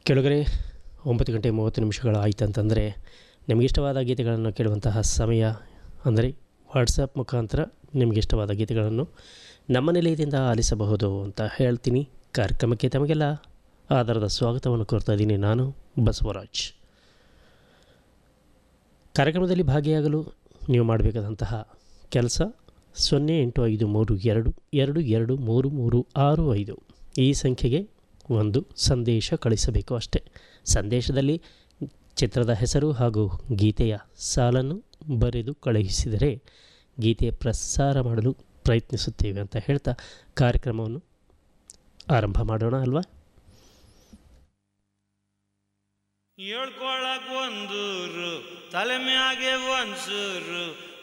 ಕೆಳಗರೆ ಒಂಬತ್ತು ಗಂಟೆ ಮೂವತ್ತು ನಿಮಿಷಗಳು ಆಯ್ತು ಅಂತಂದರೆ ನಿಮಗಿಷ್ಟವಾದ ಗೀತೆಗಳನ್ನು ಕೇಳುವಂತಹ ಸಮಯ ಅಂದರೆ ವಾಟ್ಸಪ್ ಮುಖಾಂತರ ನಿಮಗಿಷ್ಟವಾದ ಗೀತೆಗಳನ್ನು ನಮ್ಮ ನಿಲಯದಿಂದ ಆಲಿಸಬಹುದು ಅಂತ ಹೇಳ್ತೀನಿ ಕಾರ್ಯಕ್ರಮಕ್ಕೆ ತಮಗೆಲ್ಲ ಆಧಾರದ ಸ್ವಾಗತವನ್ನು ಕೋರ್ತಾ ಇದ್ದೀನಿ ನಾನು ಬಸವರಾಜ್ ಕಾರ್ಯಕ್ರಮದಲ್ಲಿ ಭಾಗಿಯಾಗಲು ನೀವು ಮಾಡಬೇಕಾದಂತಹ ಕೆಲಸ ಸೊನ್ನೆ ಎಂಟು ಐದು ಮೂರು ಎರಡು ಎರಡು ಎರಡು ಮೂರು ಮೂರು ಆರು ಐದು ಈ ಸಂಖ್ಯೆಗೆ ಒಂದು ಸಂದೇಶ ಕಳಿಸಬೇಕು ಅಷ್ಟೇ ಸಂದೇಶದಲ್ಲಿ ಚಿತ್ರದ ಹೆಸರು ಹಾಗೂ ಗೀತೆಯ ಸಾಲನ್ನು ಬರೆದು ಕಳುಹಿಸಿದರೆ ಗೀತೆ ಪ್ರಸಾರ ಮಾಡಲು ಪ್ರಯತ್ನಿಸುತ್ತೇವೆ ಅಂತ ಹೇಳ್ತಾ ಕಾರ್ಯಕ್ರಮವನ್ನು ಆರಂಭ ಮಾಡೋಣ ಅಲ್ವಾ ಹೇಳ್ಕೊಳಕ್ ಒಂದೂರು ತಲೆ ಮ್ಯಾಗೆ ಒಂದ್ಸೂರು